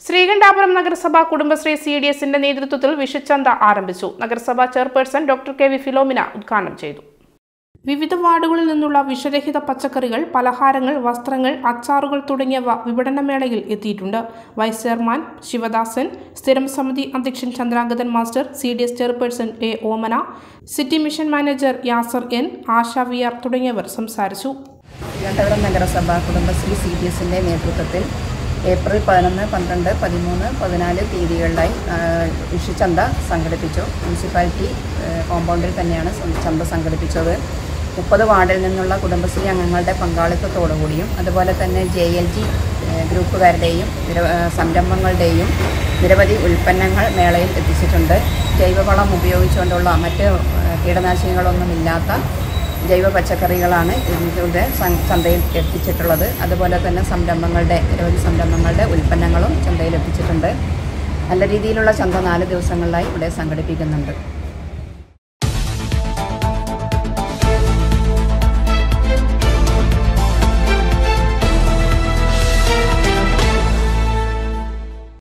ശ്രീകണ്ഠാപുരം നഗരസഭ Kudumbashree C D എസിന്റെ നേതൃത്വത്തിൽ വിഷുചന്ത ആരംഭിച്ചു നഗരസഭാ chairperson doctor K V Philomina ഉദ്ഘാടനം ചെയ്തു വിവിധ വാർഡുകളിൽ നിന്നുള്ള വിഷരഹിത പച്ചക്കറികൾ പലഹാരങ്ങൾ വസ്ത്രങ്ങൾ അച്ചാറുകൾ തുടങ്ങിയവ വിപണനമേളയിൽ എത്തിയിട്ടുണ്ട് വൈസ് ചെയർമാൻ ശിവദാസൻ സ്ഥിരം സമിതി അധ്യക്ഷൻ Chandrangadhan master C D S chairperson A Omana city mission manager Yasar N Asha V R തുടങ്ങിയവർ സംസാരിച്ചു തിരുവനന്തപുരം നഗരസഭ കുടുംബശ്രീ സി ഡി എസിൻ്റെ നേതൃത്വത്തിൽ ഏപ്രിൽ പതിനൊന്ന് പന്ത്രണ്ട് പതിമൂന്ന് പതിനാല് തീയതികളിലായി ആ, വിഷുചന്ത സംഘടിപ്പിച്ചു മുനിസിപ്പാലിറ്റി ആ, കോമ്പൗണ്ടിൽ തന്നെയാണ് സം- ചന്ത സംഘടിപ്പിച്ചത് മുപ്പത് വാർഡിൽ നിന്നുള്ള കുടുംബശ്രീ അംഗങ്ങളുടെ പങ്കാളിത്തത്തോടുകൂടിയും അതുപോലെ തന്നെ ജെ എൽ ജി ഗ്രൂപ്പുകാരുടെയും നിര- ആ, സംരംഭങ്ങളുടെയും നിരവധി ഉൽപ്പന്നങ്ങൾ മേളയിൽ എത്തിച്ചിട്ടുണ്ട് ജൈവവളം ഉപയോഗിച്ചുകൊണ്ടുള്ള മറ്റ് ആ, കീടനാശിനികളൊന്നുമില്ലാത്ത ജൈവ പച്ചക്കറികളാണ് ഇതിലൂടെ സം- ചന്തയിൽ എത്തിച്ചിട്ടുള്ളത് അതുപോലെ തന്നെ സംരംഭങ്ങളുടെ നിരവധി സംരംഭങ്ങളുടെ ഉൽപ്പന്നങ്ങളും ചന്തയിൽ എത്തിച്ചിട്ടുണ്ട് നല്ല രീതിയിലുള്ള ചന്ത നാല് ദിവസങ്ങളിലായി ഇവിടെ സംഘടിപ്പിക്കുന്നുണ്ട്